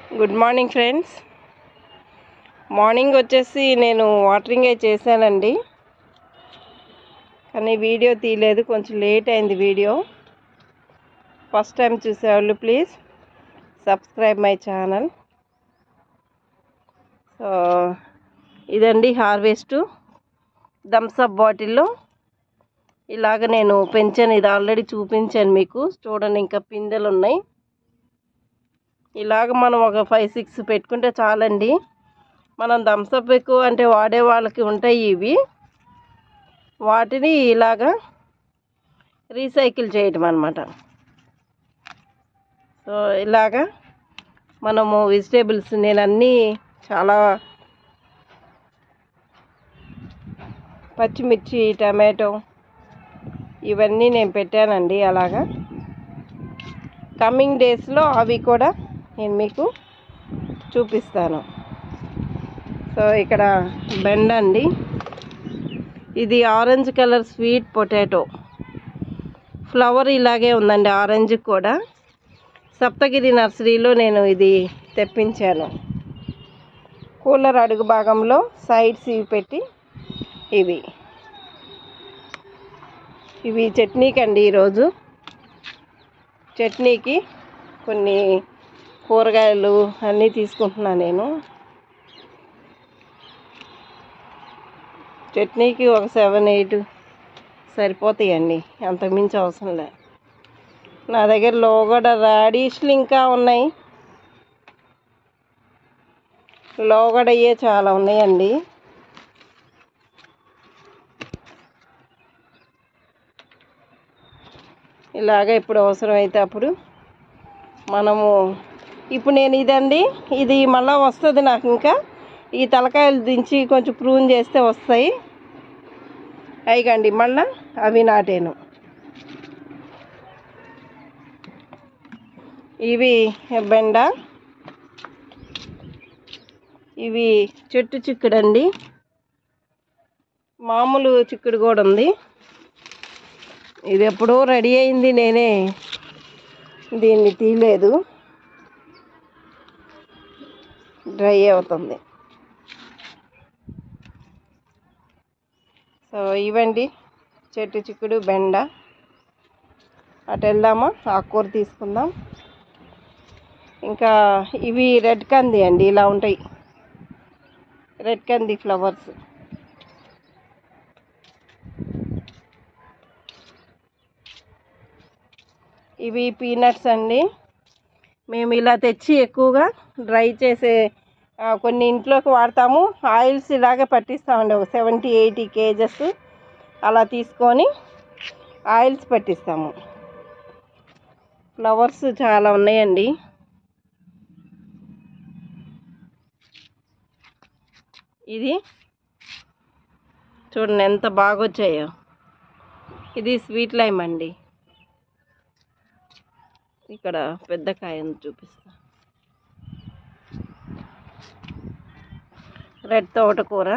good morning friends morning వచ్చేసి నేను watering అయి చేశానండి కానీ వీడియో తీయలేదు కొంచెం లేట్ అయింది వీడియో ఫస్ట్ టైం చూసేవాళ్ళు please subscribe my channel so ఇదండి హార్వెస్ట్ థమ్స్అప్ బాటిల్లో ఇలాగ నేను పెంచాను ఇది ఆల్రెడీ చూపించాను మీకు చూడండి ఇంకా పిందెలు ఉన్నాయి ఇలాగ మనం ఒక ఫైవ్ సిక్స్ పెట్టుకుంటే చాలండి మనం థమ్స్అప్ ఎక్కువ అంటే వాడే వాళ్ళకి ఉంటాయి ఇవి వాటిని ఇలాగా రీసైకిల్ చేయటం అనమాట సో ఇలాగా మనము వెజిటేబుల్స్ నేను అన్నీ చాలా పచ్చిమిర్చి టమాటో ఇవన్నీ నేను పెట్టానండి అలాగా కమింగ్ డేస్లో అవి కూడా నేను మీకు చూపిస్తాను సో ఇక్కడ బెండ అండి ఇది orange colour sweet potato flower ఇలాగే ఉందండి ఆరెంజ్ కూడా సప్తగిరి నర్సరీలో నేను ఇది తెప్పించాను కూలర్ అడుగు భాగంలో సైడ్స్ ఇవి పెట్టి ఇవి ఇవి చట్నీకి అండి ఈరోజు చట్నీకి కొన్ని కూరగాయలు అన్నీ తీసుకుంటున్నాను నేను చట్నీకి ఒక సెవెన్ ఎయిట్ సరిపోతాయండి అంతకుమించి అవసరం లే నా దగ్గర లోగడ రాడిష్లు ఇంకా ఉన్నాయి లోగడయ్యే చాలా ఉన్నాయండి ఇలాగ ఇప్పుడు అవసరమైతే అప్పుడు మనము ఇప్పుడు నేను ఇదండి ఇది మళ్ళీ వస్తుంది నాకు ఇంకా ఈ తలకాయలు దించి కొంచెం ప్రూన్ చేస్తే వస్తాయి అయికండి మళ్ళీ అవి నాటేను ఇవి బెండ ఇవి చెట్టు చిక్కుడండి మామూలు చిక్కుడు కూడా ఉంది ఇది ఎప్పుడో రెడీ అయింది నేనే దీన్ని తీయలేదు డ్రై అవుతుంది సో ఇవండి చెట్టు చిక్కుడు బెండ అటు వెళ్దామా ఆకుకూర తీసుకుందాం ఇంకా ఇవి రెడ్ కంది అండి ఇలా ఉంటాయి రెడ్ కంది ఫ్లవర్స్ ఇవి పీనట్స్ అండి మేము ఇలా తెచ్చి ఎక్కువగా డ్రై చేసే ఆ, కొన్ని ఇంట్లోకి వాడతాము ఆయిల్స్ ఇలాగే పట్టిస్తామండి ఒక సెవెంటీ ఎయిటీ కేజెస్ అలా తీసుకొని ఆయిల్స్ పట్టిస్తాము ఫ్లవర్స్ చాలా ఉన్నాయండి ఇది చూడండి ఎంత బాగా వచ్చాయో ఇది స్వీట్ లైమ్ అండి ఇక్కడ పెద్ద కాయను చూపిస్తా రెడ్ తోటకూర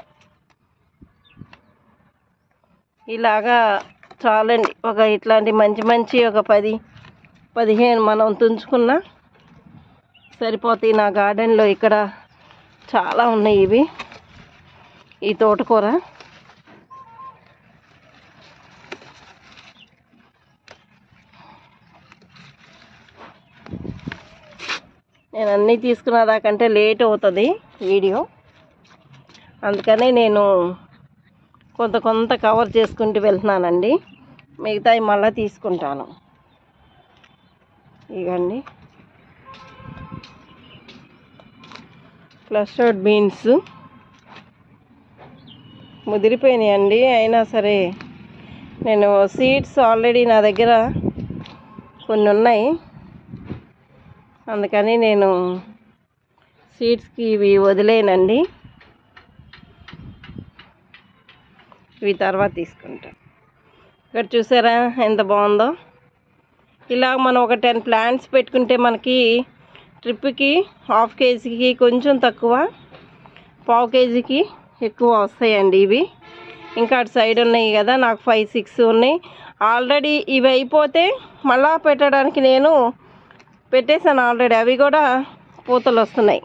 ఇలాగా చాలండి ఒక ఇట్లాంటి మంచి మంచి ఒక పది పదిహేను మనం తుంచుకున్నా సరిపోతాయి నా గార్డెన్లో ఇక్కడ చాలా ఉన్నాయి ఇవి ఈ తోటకూర నేను అన్నీ తీసుకున్న దాకంటే లేట్ అవుతుంది వీడియో అందుకని నేను కొంత కొంత కవర్ చేసుకుంటూ వెళ్తున్నానండి మిగతాయి మళ్ళీ తీసుకుంటాను ఇగండి క్లస్టర్డ్ బీన్స్ ముదిరిపోయినాయండి అయినా సరే నేను సీడ్స్ ఆల్రెడీ నా దగ్గర కొన్ని ఉన్నాయి అందుకని నేను సీడ్స్కి ఇవి వదిలేనండి ఇవి తర్వాత తీసుకుంటా ఇక్కడ చూసారా ఎంత బాగుందో ఇలా మనం ఒక టెన్ ప్లాంట్స్ పెట్టుకుంటే మనకి ట్రిప్కి హాఫ్ కేజీకి కొంచెం తక్కువ పావు కేజీకి ఎక్కువ వస్తాయండి ఇవి ఇంకా అటు సైడ్ ఉన్నాయి కదా నాకు ఫైవ్ సిక్స్ ఉన్నాయి ఆల్రెడీ ఇవి అయిపోతే మళ్ళా పెట్టడానికి నేను పెట్టేశాను ఆల్రెడీ అవి కూడా పూతలు వస్తున్నాయి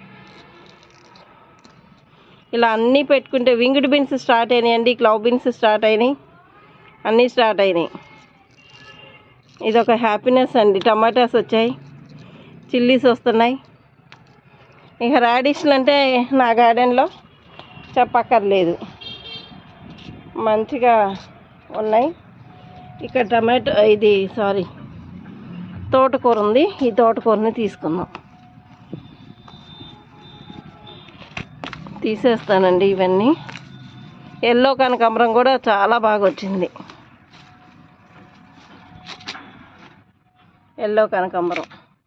ఇలా అన్నీ పెట్టుకుంటే వింగిడ్ బీన్స్ స్టార్ట్ అయినాయండి క్లవ్ బీన్స్ స్టార్ట్ అయినాయి అన్నీ స్టార్ట్ అయినాయి ఇది ఒక హ్యాపీనెస్ అండి టమాటాస్ వచ్చాయి చిల్లీస్ వస్తున్నాయి ఇక రాడిష్లు అంటే నా గార్డెన్లో చెప్పక్కర్లేదు మంచిగా ఉన్నాయి ఇక్కడ టమాటో ఇది సారీ తోటకూర ఉంది ఈ తోటకూరని తీసుకుందాం తీసేస్తానండి ఇవన్నీ ఎల్లో కనకాంబరం కూడా చాలా బాగా వచ్చింది ఎల్లో కనకాంబరం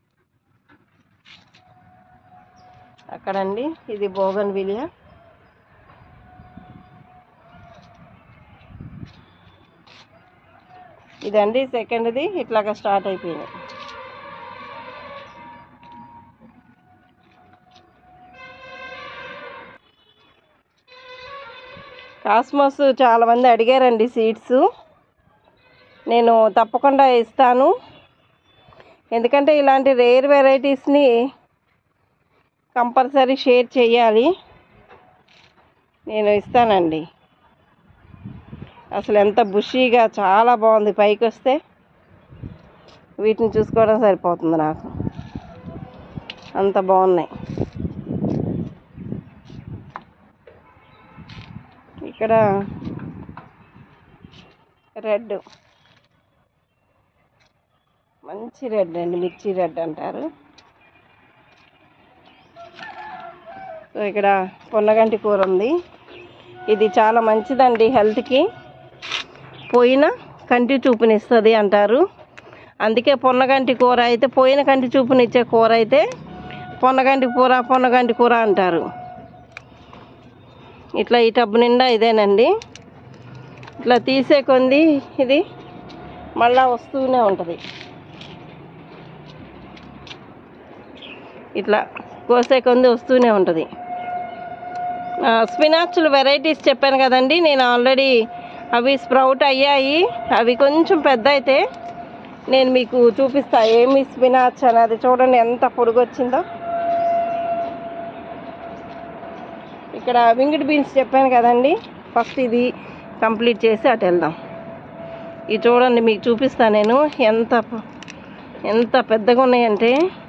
అక్కడండి ఇది బోగన్ విలియా ఇదండి సెకండ్ది ఇట్లాగా స్టార్ట్ అయిపోయింది కాస్మోస్ చాలామంది అడిగారండి సీడ్స్ నేను తప్పకుండా ఇస్తాను ఎందుకంటే ఇలాంటి రేర్ వెరైటీస్ని కంపల్సరీ షేర్ చేయాలి నేను ఇస్తానండి అసలు ఎంత బుషీగా చాలా బాగుంది పైకి వస్తే వీటిని చూసుకోవడం సరిపోతుంది నాకు అంత బాగున్నాయి ఇక్కడ రెడ్ మంచి రెడ్ అండి మిర్చి రెడ్ అంటారు సో ఇక్కడ పొన్నగంటి కూర ఉంది ఇది చాలా మంచిదండి హెల్త్కి పోయిన కంటి చూపునిస్తుంది అంటారు అందుకే పొన్నగంటి కూర అయితే పోయిన కంటి చూపునిచ్చే కూర అయితే పొన్నగంటి కూర పొన్నగంటి కూర అంటారు ఇట్లా ఈ టబ్బు నిండా ఇదేనండి ఇట్లా తీసే కొంది ఇది మళ్ళా వస్తూనే ఉంటుంది ఇట్లా కోసే కొంది వస్తూనే ఉంటుంది స్పినాచ్లు వెరైటీస్ చెప్పాను కదండి నేను ఆల్రెడీ అవి స్ప్రౌట్ అయ్యాయి అవి కొంచెం పెద్ద అయితే నేను మీకు చూపిస్తా ఏమి స్పినాచ్ అనేది చూడండి ఎంత పొడుగు వచ్చిందో ఇక్కడ వింగిడ్ బీన్స్ చెప్పాను కదండి ఫస్ట్ ఇది కంప్లీట్ చేసి అటు వెళ్దాం ఇది చూడండి మీకు చూపిస్తాను నేను ఎంత ప- ఎంత పెద్దగా ఉన్నాయంటే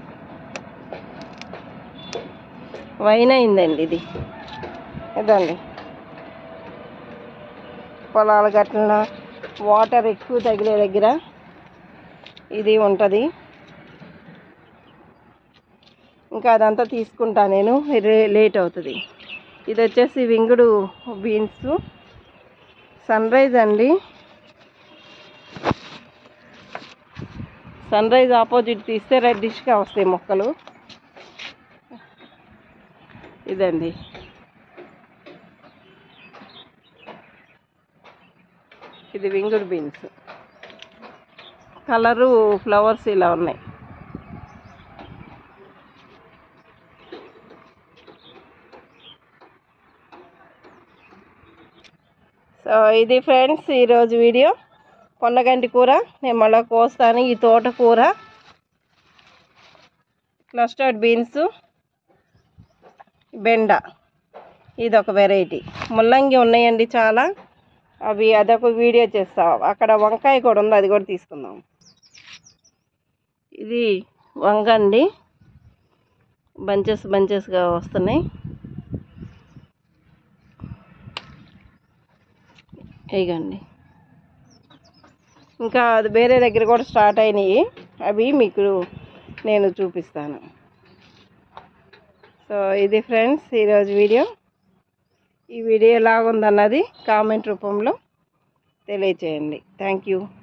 వైన్ అయిందండి ఇది ఇదండి పొలాల గట్ల వాటర్ ఎక్కువ తగిలే దగ్గర ఇది ఉంటుంది ఇంకా అదంతా తీసుకుంటా నేను రే- లేట్ అవుతుంది ఇది వచ్చేసి వింగుడు బీన్స్ సన్ రైజ్ అండి సన్ రైజ్ ఆపోజిట్ తీస్తే రెడ్డిష్గా వస్తాయి మొక్కలు ఇదండి ఇది వింగుడు బీన్స్ కలరు ఫ్లవర్స్ ఇలా ఉన్నాయి సో ఇది ఫ్రెండ్స్ ఈరోజు వీడియో పొన్నగంటి కూర నేను మళ్ళీ కోస్తాను ఈ తోట కూర క్లస్టర్డ్ బీన్స్ బెండ ఇది ఒక వెరైటీ ముల్లంగి ఉన్నాయండి చాలా అవి అదొక వీడియో చేస్తా అక్కడ వంకాయ కూడా ఉంది అది కూడా తీసుకుందాం ఇది వంగ అండి బంచెస్ బంచెస్గా వస్తున్నాయి ఇగండి ఇంకా అది వేరే దగ్గర కూడా స్టార్ట్ అయినాయి అవి మీకు నేను చూపిస్తాను సో ఇది ఫ్రెండ్స్ ఈరోజు వీడియో ఈ వీడియో ఎలాగుందన్నది కామెంట్ రూపంలో తెలియచేయండి థ్యాంక్ యూ